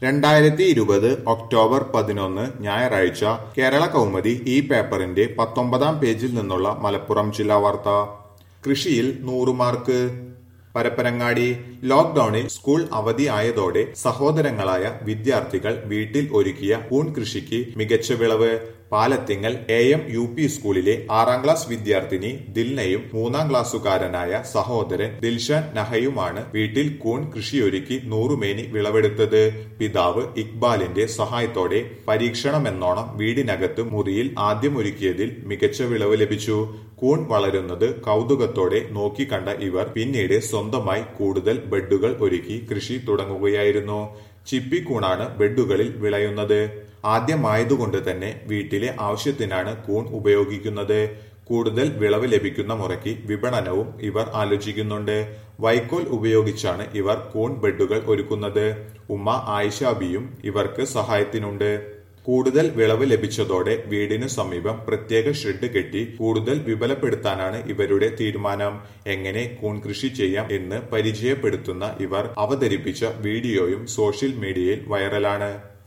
രണ്ടായിരത്തി ഇരുപത് ഒക്ടോബർ പതിനൊന്ന് ഞായറാഴ്ച കേരള കൗമുദി ഈ പേപ്പറിന്റെ പത്തൊമ്പതാം പേജിൽ നിന്നുള്ള മലപ്പുറം ജില്ലാ വാർത്ത കൃഷിയിൽ നൂറ് മാർക്ക് പരപ്പരങ്ങാടി ലോക്ഡൌണിൽ സ്കൂൾ അവധി ആയതോടെ സഹോദരങ്ങളായ വിദ്യാർത്ഥികൾ വീട്ടിൽ ഒരുക്കിയ ഊൺ കൃഷിക്ക് മികച്ച വിളവ് Palathingal A M U P സ്കൂളിലെ ആറാം ക്ലാസ് വിദ്യാർത്ഥിനി ദിൽനയും മൂന്നാം ക്ലാസ്സുകാരനായ സഹോദരൻ ദിൽഷാൻ നഹയുമാണ് വീട്ടിൽ കൂൺ കൃഷിയൊരുക്കി നൂറുമേനി വിളവെടുത്തത് പിതാവ് ഇക്ബാലിന്റെ സഹായത്തോടെ പരീക്ഷണമെന്നോണം വീടിനകത്ത് മുറിയിൽ ആദ്യം ഒരുക്കിയതിൽ മികച്ച വിളവ് ലഭിച്ചു കൂൺ വളരുന്നത് കൗതുകത്തോടെ നോക്കിക്കണ്ട ഇവർ പിന്നീട് സ്വന്തമായി കൂടുതൽ ബെഡുകൾ ഒരുക്കി കൃഷി തുടങ്ങുകയായിരുന്നു ചിപ്പിക്കൂണാണ് ബെഡുകളിൽ വിളയുന്നത് ആദ്യമായതുകൊണ്ട് തന്നെ വീട്ടിലെ ആവശ്യത്തിനാണ് കൂൺ ഉപയോഗിക്കുന്നത് കൂടുതൽ വിളവ് ലഭിക്കുന്ന മുറയ്ക്ക് വിപണനവും ഇവർ ആലോചിക്കുന്നുണ്ട് വൈക്കോൽ ഉപയോഗിച്ചാണ് ഇവർ കൂൺ ബെഡുകൾ ഒരുക്കുന്നത് ഉമ്മ ആയിഷാബിയും ഇവർക്ക് സഹായത്തിനുണ്ട് കൂടുതൽ വിളവ് ലഭിച്ചതോടെ വീടിനു സമീപം പ്രത്യേക ഷെഡ് കെട്ടി കൂടുതൽ വിപുലപ്പെടുത്താനാണ് ഇവരുടെ തീരുമാനം എങ്ങനെ കൂൺ കൃഷി ചെയ്യാം എന്ന് പരിചയപ്പെടുത്തുന്ന ഇവർ അവതരിപ്പിച്ച വീഡിയോയും സോഷ്യൽ മീഡിയയിൽ വൈറലാണ്